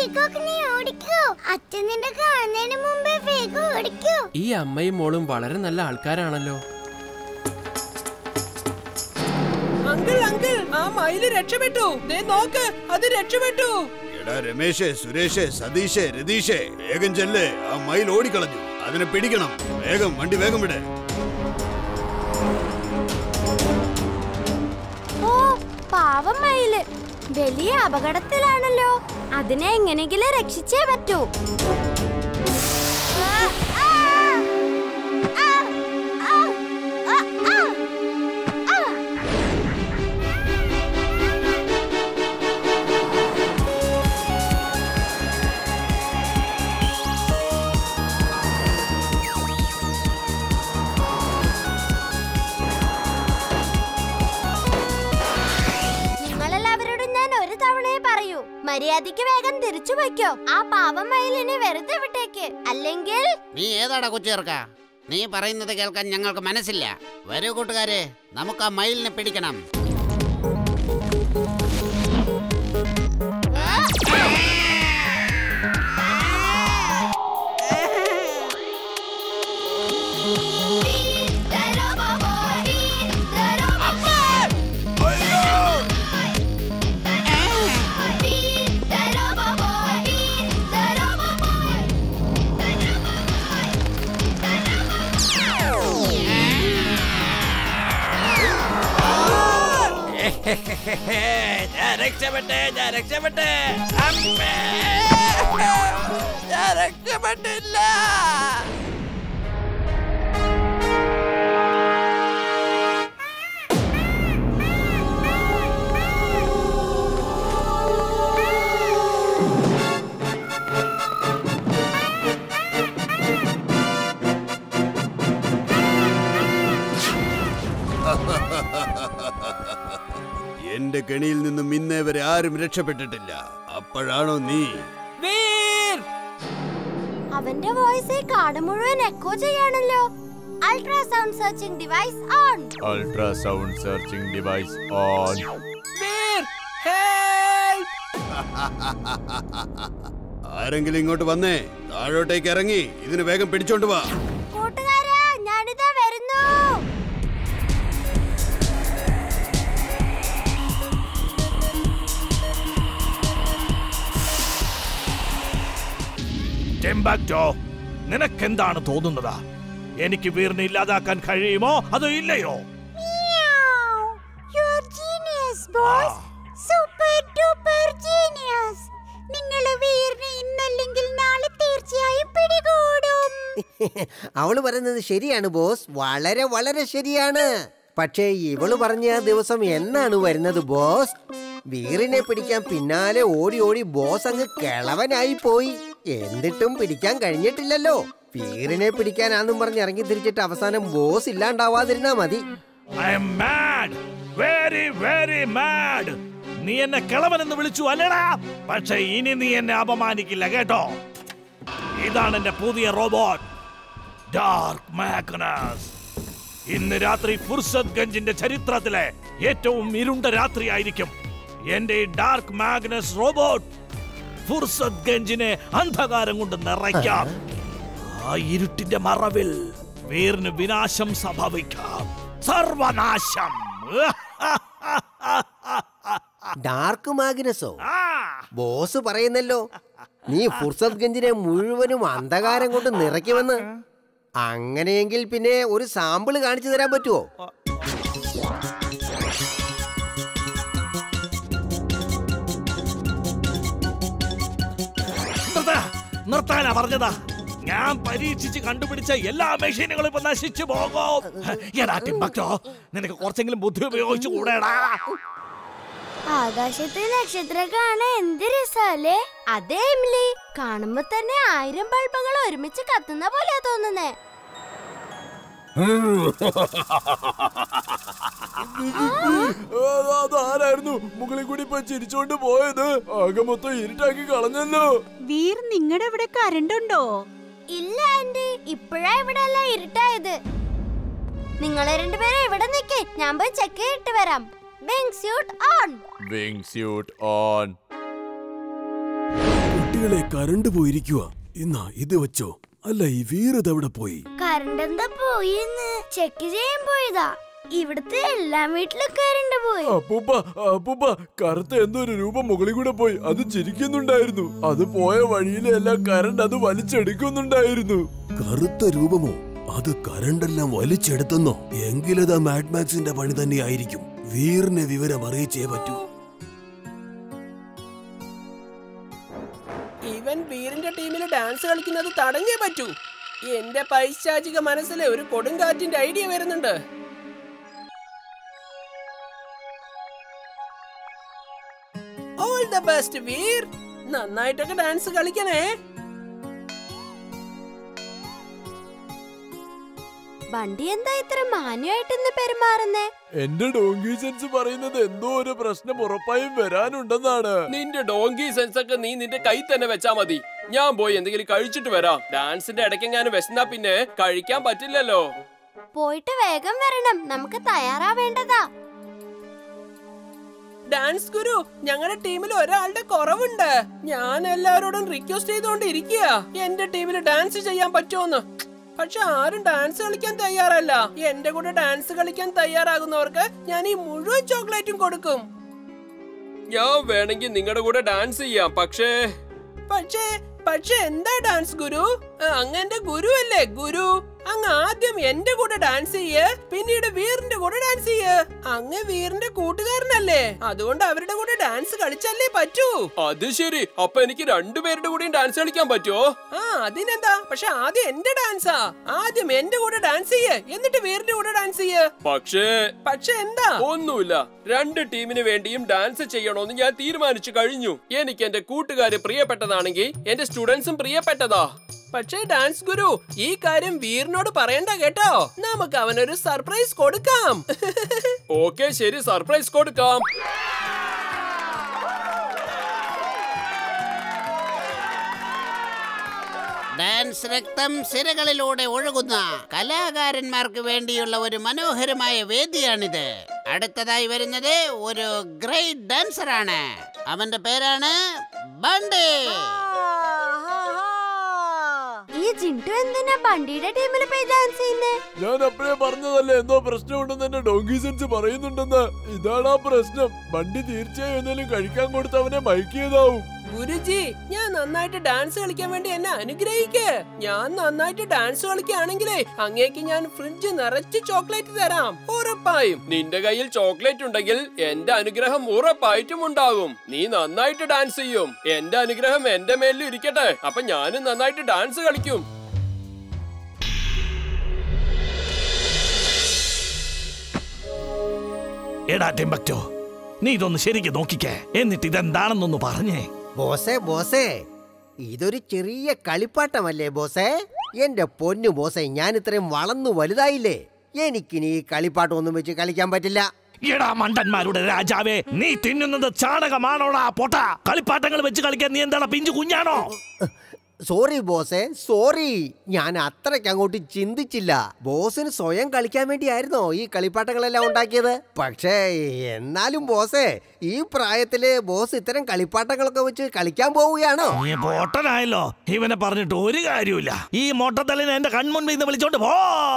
Peacock നീ ഓടിക്കോ അച്ഛൻ നിന്റെ കാണുന്നതിന് മുമ്പേ വേഗം ഓടിക്കോ ഈ അമ്മയും മോളും വളരെ നല്ല ആൾക്കാരാണല്ലോ അങ്കിൾ അങ്കിൾ ആ മയില് രക്ഷപ്പെട്ടു ദേ നോക്ക് അത് രക്ഷപ്പെട്ടു എടാ രമേശേ സുരേഷേ സതീഷേ രതീഷേ വേഗം ചെല്ലേ ആ മയിൽ ഓടിക്കളഞ്ഞു അതിനെ പിടിക്കണം വേഗം വണ്ടി വേഗം വിട് ഓ പാവം മയില് വലിയ അപകടത്തിലാണല്ലോ അതിനെ എങ്ങനെങ്കിലും രക്ഷിച്ചേ പറ്റൂ ആ, ആ, ആ, ആ, ആ, ആ, ആ. നിങ്ങളെല്ലാവരോടും ഞാൻ ഒരു തവണയെ പറയൂ മര്യാദയ്ക്ക് വേഗം തിരിച്ചു വയ്ക്കോ ആ പാവം മയിലിനെ വെറുതെ വിട്ടേക്ക് അല്ലെങ്കിൽ നീ ഏതാടാ കൊച്ചേർക്ക നീ പറയുന്നത് കേൾക്കാൻ ഞങ്ങൾക്ക് മനസ്സില്ല വരൂ കൂട്ടുകാരെ നമുക്ക് ആ മയിലിനെ പിടിക്കണം ഞാൻ രക്ഷപ്പെട്ടെ ഞാൻ രക്ഷപ്പെട്ടെ അമ്മേ ഞാൻ രക്ഷപ്പെട്ടില്ല എന്റെ കെണിയിൽ നിന്നും ഇന്നേ വരെ ആരും രക്ഷപ്പെട്ടിട്ടില്ല അപ്പോഴാണോ നീ വീർ അവന്റെ വോയിസ് ഈ കാട് മുഴുവൻ എക്കോ ചെയ്യാണല്ലോ ultrasound searching device on ultrasound searching device on Veer help ആരെങ്കിലും ഇങ്ങോട്ട് വന്നേ താഴോട്ടേക്ക് ഇറങ്ങി ഇതിന് വേഗം പിടിച്ചോണ്ട് വാ കൂട്ടുകാരാ ഞാനിതാ വരുന്നു ടെമ്പാക്ടോ നിനക്കെന്താണ് തോന്നുന്നത് എനിക്ക് വീറിനെ ഇല്ലാതാക്കാൻ കഴിയുമോ അതോ ഇല്ലയോ you are genius boss super duper genius നിങ്ങൾ വീറിനെ ഇന്നല്ലെങ്കിൽ നാളെ തീർച്ചയായും പിടികൂടും അവള് പറയുന്നത് ശരിയാണ് ബോസ് വളരെ വളരെ ശരിയാണ് പക്ഷേ ഇവള് പറഞ്ഞ ആ ദിവസം എന്നാണ് വരുന്നത് ബോസ് വീറിനെ പിടിക്കാൻ പിന്നാലെ ഓടി ഓടി ബോസ് അങ്ങ് കിളവനായി പോയി എന്നിട്ടും പിടിക്കാൻ കഴിഞ്ഞിട്ടില്ലല്ലോ വീറിനെ പിടിക്കാനാന്നും പറഞ്ഞ് ഇറങ്ങി തിരിച്ചിട്ട് അവസാനം ബോസ് ഇല്ലാണ്ടാവാതിരുന്നാ മതി I am mad very very mad നീ എന്നെ കിളവനെന്ന് വിളിച്ചു അല്ലടാ പക്ഷെ ഇനി നീ എന്നെ അപമാനിക്കില്ല കേട്ടോ ഇതാണ് എന്റെ പുതിയ റോബോട്ട് ഡാർക്ക് മാഗ്നസ് ഇന്ന് രാത്രി ഫുർസത് ഗഞ്ചിന്റെ ചരിത്രത്തിലെ ഏറ്റവും ഇരുണ്ട രാത്രിയായിരിക്കും എന്റെ ഈ ഡാർക്ക് മാഗ്നസ് റോബോട്ട് ഫുർസത് ഗഞ്ചിനെ അന്ധകാരം കൊണ്ട് നിറയ്ക്കാം ആ ഇരുട്ടിന്റെ മറവിൽ വീറിന് വിനാശം സംഭവിക്കാം സർവനാശം ഡാർക്ക് മാഗ്നസോ ആ ബോസ് പറയുന്നല്ലോ നീ ഫുർസത് ഗഞ്ചിനെ മുഴുവനും അന്ധകാരം കൊണ്ട് നിറയ്ക്കുമെന്ന് അങ്ങനെയെങ്കിൽ പിന്നെ ഒരു സാമ്പിള് കാണിച്ചു തരാൻ പറ്റുമോ നിർത്ത. നിർത്താനാ പറഞ്ഞതാ ഞാൻ പരീക്ഷിച്ച് കണ്ടുപിടിച്ച എല്ലാ മെഷീനുകളും ഇപ്പൊ നശിച്ചു പോകും എടാ ടിമ്പക്ടോ നിനക്ക് കുറച്ചെങ്കിലും ബുദ്ധി ഉപയോഗിച്ചു കൂടെടാ ആകാശത്തെ നക്ഷത്രം കാണാൻ എന്ത് രസല്ലേ അതെ എമിലി കാണുമ്പോ തന്നെ ആയിരം ബൾബുകൾ ഒരുമിച്ച് കത്തുന്ന പോലെയാ തോന്നുന്നേ അതാരായിരുന്നു മുകളിൽ കൂടി ഇപ്പൊ ചിരിച്ചോണ്ട് പോയത് ആകെ മൊത്തം ഇരുട്ടാക്കി കളഞ്ഞല്ലോ വീർ നിങ്ങളുടെ ഇവിടെ കറണ്ട് ഉണ്ടോ ഇല്ല ആന്റി ഇപ്പോഴാ ഇവിടെ എല്ലാം ഇരുട്ടായത് നിങ്ങളെ രണ്ടുപേരും ഇവിടെ നിൽക്കേ ഞാൻ പോയി ചെക്ക് ചെയ്തിട്ട് വരാം ബിങ് suit on wing suit on കുട്ടി കുട്ടികളെ കരണ്ട് പോയിരിക്കുക ഇന്നാ ഇത് വെച്ചോ അല്ല ഈ വീരത് എവിടെ പോയി കറണ്ട് എന്താ പോയിന്ന് ചെക്ക് ചെയ്യാൻ പോയതാ ഇവിടുത്തെ എല്ലാ വീട്ടിലും കറണ്ട് പോയി അപ്പൂപ്പ അപ്പൂപ്പ കറുത്ത എന്തോ ഒരു രൂപം മുകളിൽ കൂടെ പോയി അത് ചിരിക്കുന്നുണ്ടായിരുന്നു അത് പോയ വഴിയിലെല്ലാം കരണ്ട് അത് വലിച്ചെടുക്കുന്നുണ്ടായിരുന്നു കറുത്ത രൂപമോ അത് കരണ്ടെല്ലാം വലിച്ചെടുത്തെന്നോ എങ്കിലത് മാഡ്മാക്സിന്റെ പണി തന്നെയായിരിക്കും വീറിനെ വിവരം അറിയിച്ചേ പറ്റൂ ഇവൻ വീറിന്റെ ടീമിൽ ഡാൻസ് കളിക്കുന്നത് തടഞ്ഞേ പറ്റൂ എന്റെ പൈശാചിക മനസ്സിൽ ഒരു കൊടുങ്കാറ്റിന്റെ ഐഡിയ വരുന്നുണ്ട് ഓൾ ദ ബെസ്റ്റ് വീർ നന്നായിട്ടൊക്കെ ഡാൻസ് കളിക്കണേ വണ്ടി എന്താ ഇത്ര മാന്യമായിട്ടിന്ന് പെരുമാറുന്നേ എന്റെ ഡോങ്കി സെൻസ് പറയുന്നത് എന്തോ ഒരു പ്രശ്നം ഉറപ്പായും വരാനുണ്ടെന്നാണ് നിന്റെ ഡോങ്കി സെൻസ് ഒക്കെ നീ നിന്റെ കൈ തന്നെ വെച്ചാ മതി ഞാൻ പോയി എന്തെങ്കിലും കഴിച്ചിട്ട് വരാം ഡാൻസിന്റെ ഇടയ്ക്കെങ്ങാനും വിശന്നാ പിന്നെ കഴിക്കാൻ പറ്റില്ലല്ലോ പോയിട്ട് വേഗം വരണം നമുക്ക് തയ്യാറാവേണ്ടതാ ഡാൻസ് ഗുരു ഞങ്ങളുടെ ടീമിൽ ഒരാളുടെ കുറവുണ്ട് ഞാൻ എല്ലാവരോടും റിക്വസ്റ്റ് ചെയ്തോണ്ടിരിക്കുക എന്റെ ടീമിൽ ഡാൻസ് ചെയ്യാൻ പറ്റുമോന്ന് പക്ഷെ ആരും ഡാൻസ് കളിക്കാൻ തയ്യാറല്ല എന്റെ കൂടെ ഡാൻസ് കളിക്കാൻ തയ്യാറാകുന്നവർക്ക് ഞാൻ ഈ മുഴുവൻ ചോക്ലേറ്റും കൊടുക്കും ഞാൻ വേണമെങ്കിൽ നിങ്ങളുടെ കൂടെ ഡാൻസ് ചെയ്യാം പക്ഷേ പക്ഷേ പക്ഷെ എന്താ ഡാൻസ് ഗുരു ആ, അങ്ങ് എന്റെ ഗുരു അല്ലേ ഗുരു അങ്ങ് ആദ്യം എന്റെ കൂടെ ഡാൻസ് ചെയ്യ് പിന്നീട് വീറിന്റെ കൂടെ ഡാൻസ് ചെയ്യ് അങ്ങ് വീറിന്റെ കൂട്ടുകാരനല്ലേ അതുകൊണ്ട് അവരുടെ കൂടെ ഡാൻസ് കളിച്ചല്ലേ പറ്റൂ അത് ശരി അപ്പൊ എനിക്ക് രണ്ടുപേരുടെ കൂടെയും ഡാൻസ് കളിക്കാൻ പറ്റുമോ ആ അതിനെന്താ പക്ഷെ ആദ്യം എന്റെ ഡാൻസാ ആദ്യം എന്റെ കൂടെ ഡാൻസ് ചെയ്യ് എന്നിട്ട് വീറിന്റെ കൂടെ ഡാൻസ് ചെയ്യ് പക്ഷേ പക്ഷെ എന്താ ഒന്നുമില്ല രണ്ട് ടീമിന് വേണ്ടിയും ഡാൻസ് ചെയ്യണമെന്ന് ഞാൻ തീരുമാനിച്ചു കഴിഞ്ഞു എനിക്ക് എന്റെ കൂട്ടുകാര് പ്രിയപ്പെട്ടതാണെങ്കിൽ എന്റെ സ്റ്റുഡൻസും പ്രിയപ്പെട്ടതാ പക്ഷേ ഡാൻസ് ഗുരു ഈ കാര്യം വീറിനോട് പറയണ്ട കേട്ടോ നമുക്ക് അവനൊരു സർപ്രൈസ് കൊടുക്കാം ഓക്കെ ശരി സർപ്രൈസ് കൊടുക്കാം ഡാൻസ് രക്തം സിരകളിലൂടെ ഒഴുകുന്ന കലാകാരന്മാർക്ക് വേണ്ടിയുള്ള ഒരു മനോഹരമായ വേദിയാണിത് അടുത്തതായി വരുന്നത് ഒരു ഗ്രേറ്റ് ഡാൻസറാണ് അവന്റെ പേരാണ് ബണ്ടി ഈ ജിൻറ്റു എന്തിനാ ബണ്ടിയുടെ ടീമിൽ പോയി ഡാൻസ് ചെയ്യുന്നേ ഞാൻ അപ്പഴേ പറഞ്ഞതല്ലേ എന്തോ പ്രശ്നമുണ്ടെന്ന് എന്റെ ഡോങ്കി സെൻസ് പറയുന്നുണ്ടെന്ന് ഇതാണ് ആ പ്രശ്നം വണ്ടി തീർച്ചയായും എന്തെങ്കിലും കഴിക്കാൻ കൊടുത്ത് അവനെ മയക്കിയതാവും ഗുരുജി ഞാൻ നന്നായിട്ട് ഡാൻസ് കളിക്കാൻ വേണ്ടി എന്നെ അനുഗ്രഹിക്ക് ഞാൻ നന്നായിട്ട് ഡാൻസ് കളിക്കുകയാണെങ്കിലേ അങ്ങേക്ക് ഞാൻ ഫ്രിഡ്ജ് നിറച്ച് ചോക്ലേറ്റ് തരാം ഉറപ്പായും നിന്റെ കയ്യിൽ ചോക്ലേറ്റ് ഉണ്ടെങ്കിൽ എന്റെ അനുഗ്രഹം ഉറപ്പായിട്ടും ഉണ്ടാകും നീ നന്നായിട്ട് ഡാൻസ് ചെയ്യും എന്റെ അനുഗ്രഹം എന്റെ മേലിൽ ഇരിക്കട്ടെ അപ്പൊ ഞാനും നന്നായിട്ട് ഡാൻസ് കളിക്കും എടാ ടിംബക്ടോ നീ ഇതൊന്ന് ശരിക്കും നോക്കിക്കേ എന്നിട്ട് ഇതെന്താണെന്നൊന്ന് പറഞ്ഞേ ബോസേ ബോസേ ഇതൊരു ചെറിയ കളിപ്പാട്ടമല്ലേ ബോസേ എന്റെ പൊന്നു ബോസേ ഞാൻ ഇത്രയും വളർന്നു വലുതായില്ലേ എനിക്കിനി ഈ കളിപ്പാട്ടം ഒന്നും വെച്ച് കളിക്കാൻ പറ്റില്ല എടാ മണ്ടന്മാരുടെ രാജാവേ നീ തിന്നുന്നത് ചാണകമാണോടാ പൊട്ട കളിപ്പാട്ടങ്ങൾ വെച്ച് കളിക്കാൻ നീ എന്താണ് പിഞ്ചു കുഞ്ഞാണോ സോറി ബോസേ സോറി ഞാൻ അത്രയ്ക്ക് അങ്ങോട്ട് ചിന്തിച്ചില്ല ബോസിന് സ്വയം കളിക്കാൻ വേണ്ടിയായിരുന്നോ ഈ കളിപ്പാട്ടങ്ങളെല്ലാം ഉണ്ടാക്കിയത് പക്ഷേ എന്നാലും ബോസേ ഈ പ്രായത്തില് ബോസ് ഇത്തരം കളിപ്പാട്ടങ്ങളൊക്കെ വെച്ച് കളിക്കാൻ പോവുകയാണോ നീ പൊട്ടനായല്ലോ ഇവനെ പറഞ്ഞിട്ട് ഒരു കാര്യമില്ല ഈ മൊട്ടത്തലിനെ എന്റെ കൺമുൻപിൽ നിന്ന് വിളിച്ചോണ്ട് പോ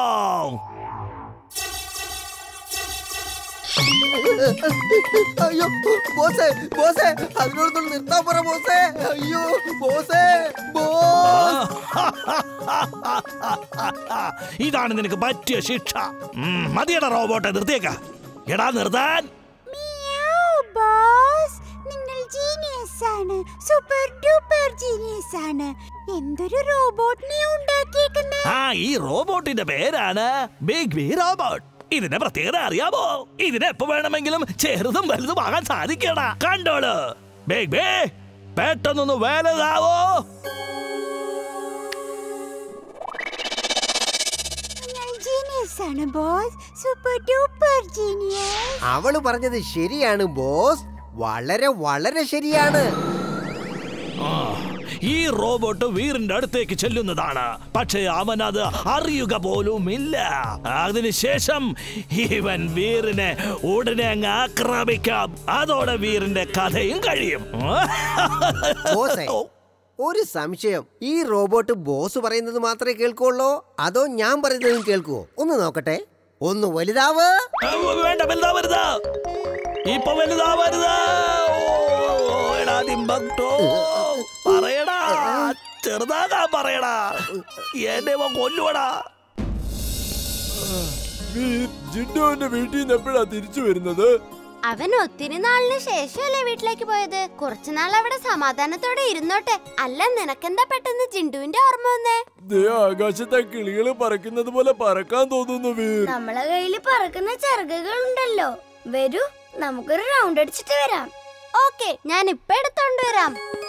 അയ്യോ ബോസേ ബോസേ അതിനോടൊന്നും നിർത്താൻ പറ ബോസേ അയ്യോ ബോസേ ബോസ് ഇതാണ് നിനക്ക് പറ്റിയ ശിക്ഷ ഉം, മതിയെടാ റോബോട്ടെ നിർത്തിയേക്ക എടാ നിർത്താൻ ബോസ് നിങ്ങൾ ജീനിയസ് ആണ് സൂപ്പർ ഡൂപ്പർ ജീനിയസ് ആണ് എന്തൊരു റോബോട്ടിനെ ഉണ്ടാക്കിയേക്കുന്നേ ആ ഈ റോബോട്ടിന്റെ പേരാണ് ബിഗ് ബി റോബോട്ട് ഇതിന്റെ പ്രത്യേകത അറിയാമോ ഇതിനെ എപ്പോ വേണമെങ്കിലും ചെറുതും വലുതും ആകാൻ സാധിക്കണ കണ്ടോളൂ ബിഗ് ബി പെട്ടെന്നൊന്ന് വലുതാവോ നിങ്ങൾ ജീനിയസ് ആണ് ബോസ് സൂപ്പർ ഡൂപ്പർ ജീനിയസ് അവള് പറഞ്ഞത് ശരിയാണ് ബോസ് വളരെ വളരെ ശരിയാണ് ആ, ഈ റോബോട്ട് വീറിന്റെ അടുത്തേക്ക് ചെല്ലുന്നതാണ് പക്ഷേ അവൻ അത് അറിയുക പോലുമില്ല അതിനുശേഷം ഇവൻ വീറിനെ ഉടനെ അങ്ങ് ആക്രമിക്കാം അതോടെ വീറിന്റെ കഥയും കഴിയും ബോസേ ഒരു സംശയം ഈ റോബോട്ട് ബോസ് പറയുന്നത് മാത്രമേ കേൾക്കുള്ളൂ അതോ ഞാൻ പറയുന്നതും കേൾക്കുവോ ഒന്ന് നോക്കട്ടെ ഒന്ന് വലുതാവ് ആ, വേണ്ട വലുതാവരുത് ഇപ്പൊ വലുതാവരുത് ഓ, എടാ ഡിംബക്ടോ പറയടാ ചെറുതാകാൻ പറയടാ എന്നെ ഇവൻ കൊല്ലുവടാ വീർ ജിൻഡോന്റെ വീട്ടിൽ നിന്ന് എപ്പോഴാ തിരിച്ചു വരുന്നത് അവൻ ഒത്തിരി നാളിന് ശേഷമല്ലേ വീട്ടിലേക്ക് പോയത് കുറച്ചു നാൾ അവിടെ സമാധാനത്തോടെ ഇരുന്നോട്ടെ അല്ല നിനക്കെന്താ പെട്ടെന്ന് ജിണ്ടുവിന്റെ ഓർമ്മ വന്നേ ദേ ആകാശത്തെ കിളികള് പറക്കുന്നത് പോലെ പറക്കാൻ തോന്നുന്നു വീർ നമ്മളെ കയ്യിൽ പറക്കുന്ന ചിറകുകൾ ഉണ്ടല്ലോ വരൂ നമുക്കൊരു റൗണ്ട് അടിച്ചിട്ട് വരാം ഓക്കെ ഞാൻ ഇപ്പൊ എടുത്തോണ്ട് വരാം